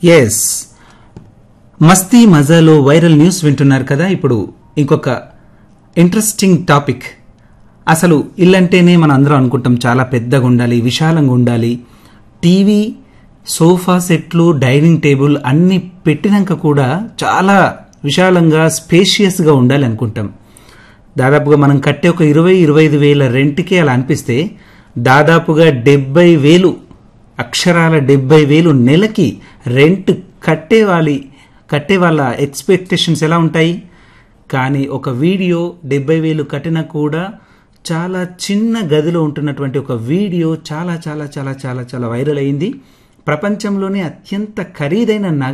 yes మస్తీ మజాలో viral news వింటున్నారు కదా ఇప్పుడు ఇంకొక ఇంట్రెస్టింగ్ టాపిక్ అసలు ఇల్లంటేనే మనం అందరం అనుకుంటాం చాలా పెద్దగా ఉండాలి విశాలంగా ఉండాలి టీవీ సోఫా సెట్లు డైనింగ్ టేబుల్ అన్ని పెట్టినాక కూడా చాలా విశాలంగా స్పేషియస్గా ఉండాలి అనుకుంటాం దాదాపుగా మనం కట్టే ఒక ఇరవై ఇరవై ఐదు వేల రెంట్కే అలా అనిపిస్తే దాదాపుగా డెబ్బై వేలు అక్షరాల డెబ్బై వేలు నెలకి రెంట్ కట్టేవాలి కట్టే వాళ్ళ ఎక్స్పెక్టేషన్స్ ఎలా ఉంటాయి కానీ ఒక వీడియో డెబ్బై వేలు కట్టినా కూడా చాలా చిన్న గదిలో ఉంటున్నటువంటి ఒక వీడియో చాలా చాలా చాలా చాలా చాలా వైరల్ అయింది ప్రపంచంలోనే అత్యంత ఖరీదైన నగ